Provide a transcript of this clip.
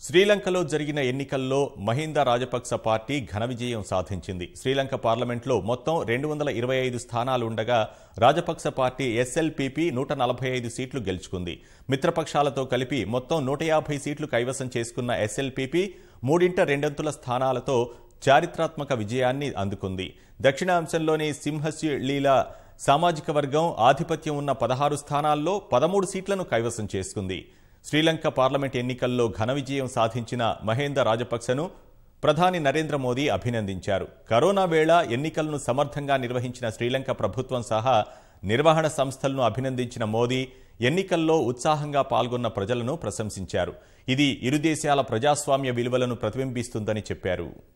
శ్రీలంకలో జరిగిన ఎన్నికల్లో మహింద రాజపక్స పార్టీ ఘన విజయం సాధించింది శ్రీలంక పార్లమెంట్లో మొత్తం రెండు వందల ఇరవై ఐదు స్థానాలు ఉండగా రాజపక్స పార్టీ ఎస్ఎల్పీపీ నూట నలభై ఐదు సీట్లు గెలుచుకుంది మిత్రపక్షాలతో కలిపి మొత్తం నూట యాభై సీట్లు కైవసం చేసుకున్న ఎస్ఎల్పీపీ మూడింట రెండొంతుల స్థానాలతో చారిత్రాత్మక విజయాన్ని అందుకుంది దక్షిణాంశంలోని సింహశీలీల సామాజిక వర్గం ఆధిపత్యం ఉన్న పదహారు స్థానాల్లో పదమూడు సీట్లను కైవసం చేసుకుంది శ్రీలంక పార్లమెంట్ ఎన్నికల్లో ఘన విజయం సాధించిన మహేంద రాజపక్సను ప్రధాని నరేంద్ర మోదీ అభినందించారు కరోనా వేళ ఎన్నికలను సమర్థంగా నిర్వహించిన శ్రీలంక ప్రభుత్వం సహా నిర్వహణ సంస్థలను అభినందించిన మోదీ ఎన్నికల్లో ఉత్సాహంగా పాల్గొన్న ప్రజలను ప్రశంసించారు ఇది ఇరు దేశాల ప్రజాస్వామ్య విలువలను ప్రతిబింబిస్తుందని చెప్పారు